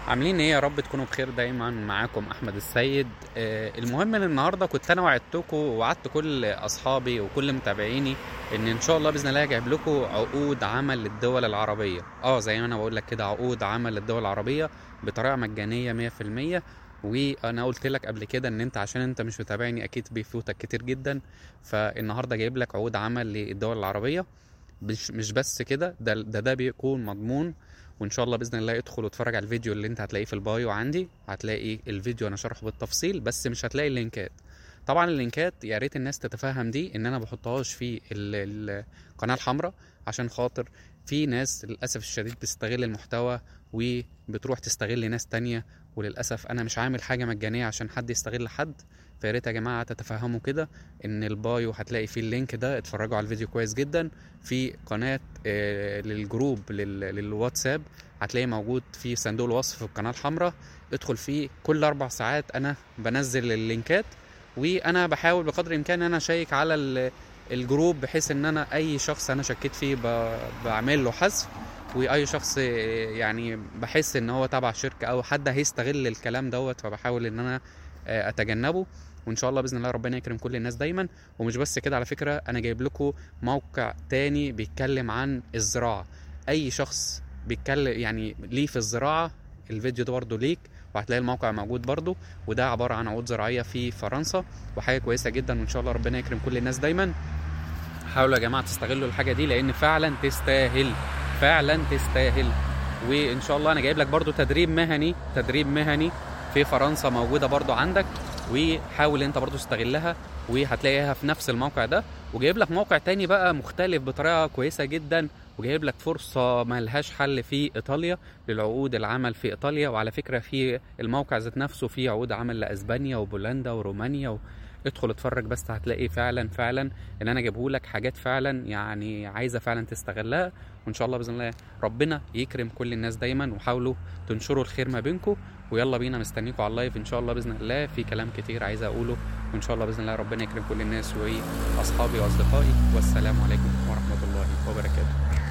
عاملين ايه يا رب تكونوا بخير دايما معاكم احمد السيد آه المهم ان النهارده كنت انا وعدتكم ووعدت كل اصحابي وكل متابعيني ان ان شاء الله باذن الله هجيب لكم عقود عمل للدول العربيه اه زي ما انا بقول لك كده عقود عمل للدول العربيه بطريقه مجانيه 100% وانا قلت لك قبل كده ان انت عشان انت مش متابعني اكيد بيفوتك كتير جدا فالنهارده جايب لك عقود عمل للدول العربيه مش مش بس كده ده ده ده بيكون مضمون وان شاء الله باذن الله ادخل واتفرج على الفيديو اللي انت هتلاقيه في البايو عندي هتلاقي الفيديو انا شرحه بالتفصيل بس مش هتلاقي اللينكات طبعا اللينكات يا ريت الناس تتفهم دي ان انا بحطهاش في ال- القناه الحمراء عشان خاطر في ناس للاسف الشديد بتستغل المحتوى وبتروح تستغل ناس تانية وللاسف انا مش عامل حاجه مجانيه عشان حد يستغل حد فيا ريت يا جماعه تتفهموا كده ان البايو هتلاقي فيه اللينك ده اتفرجوا على الفيديو كويس جدا في قناه آه، للجروب لل- للواتساب هتلاقي موجود في صندوق الوصف في القناه الحمراء ادخل فيه كل اربع ساعات انا بنزل اللينكات وانا بحاول بقدر الامكان ان انا اشيك على ال- الجروب بحيث ان انا اي شخص انا شكيت فيه ب- بعمل له حذف واي شخص آه، يعني بحس ان هو تبع شركه او حد هيستغل الكلام دوت فبحاول ان انا آه، اتجنبه وان شاء الله باذن الله ربنا يكرم كل الناس دايما ومش بس كده على فكره انا جايب لكم موقع تاني بيتكلم عن الزراعه اي شخص بيتكلم يعني ليه في الزراعه الفيديو ده برضه ليك وهتلاقي الموقع موجود برضه وده عباره عن عقود زراعيه في فرنسا وحاجه كويسه جدا وان شاء الله ربنا يكرم كل الناس دايما حاولوا يا جماعه تستغلوا الحاجه دي لان فعلا تستاهل فعلا تستاهل وان شاء الله انا جايب لك برضو تدريب مهني تدريب مهني في فرنسا موجوده برضو عندك وحاول انت برضو تستغلها وهتلاقيها في نفس الموقع ده وجايب لك موقع تاني بقى مختلف بطريقه كويسه جدا وجايب لك فرصه ملهاش حل في ايطاليا للعقود العمل في ايطاليا وعلى فكره في الموقع ذات نفسه فيه عقود عمل لاسبانيا وبولندا ورومانيا و... ادخل اتفرج بس هتلاقي فعلا فعلا ان انا جايبه لك حاجات فعلا يعني عايزه فعلا تستغلها وان شاء الله باذن الله ربنا يكرم كل الناس دايما وحاولوا تنشروا الخير ما بينكم ويلا بينا مستنيكم على اللايف ان شاء الله باذن الله في كلام كتير عايز اقوله وان شاء الله باذن الله ربنا يكرم كل الناس واصحابي واصدقائي والسلام عليكم ورحمه الله وبركاته